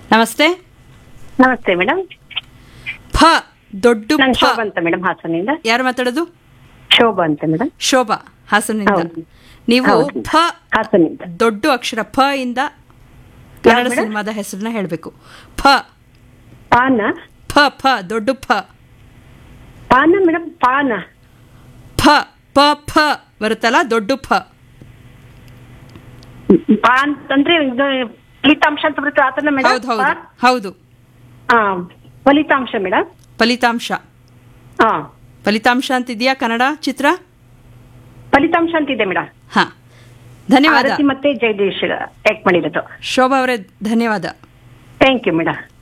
ನಮಸ್ತೆ ನಮಸ್ತೆ ಮೇಡಮ್ ಫ ದೊಡ್ಡ ನಾನು ಫ ಶೋಭಾ ಅಂತ ಮೇಡಮ್ ಹಾಸನಿಂದ ಯಾರು ಮಾತಾಡೋದು ಶೋಭಾ ಅಂತ ಮೇಡಮ್ ಶೋಭಾ ಹಾಸನಿಂದ ಹೌದು. ನೀವು ಹೌದು. ಫ ಹಾಸನಿಂದ ದೊಡ್ಡ ಅಕ್ಷರ ಫ ಇಂದ ಕನ್ನಡ ಮೇಡಮ್? ಸಿನಿಮಾದ ಹೆಸರನ್ನ ಹೇಳಬೇಕು ಫ ಪಾನ ಫ ಫ ದೊಡ್ಡ ಫ ಪಾನ ಮೇಡಮ್ ಪಾನ ಫ ಪ ಫ ಬರುತ್ತಲ್ಲ ದೊಡ್ಡ ಫ ಪಾನ್ ಅಂದ್ರೆ ಇದು ಫಲಿತಾಂಶ ಅಂತ ಬರುತ್ತೆ ಆತನ ಮೇಡಮ್ ಹೌದು ಹೌದು ಹೌದು ಹಾ ಫಲಿತಾಂಶ ಮೇಡಮ್ ಫಲಿತಾಂಶ ಹಾ ಫಲಿತಾಂಶ ಅಂತಿದ್ಯಾ ಕನ್ನಡ ಚಿತ್ರ ಫಲಿತಾಂಶ ಅಂತಿದೆ ಮೇಡಮ್ ಹಾ ಧನ್ಯವಾದ ಆರತಿ ಮತ್ತೆ ಜಯದೇಶ್ ಆಕ್ಟ್ ಮಾಡಿರೋದು ಶೋಭಾ ಅವರೇ ಧನ್ಯವಾದ ಥ್ಯಾಂಕ್ ಯು ಮೇಡಮ್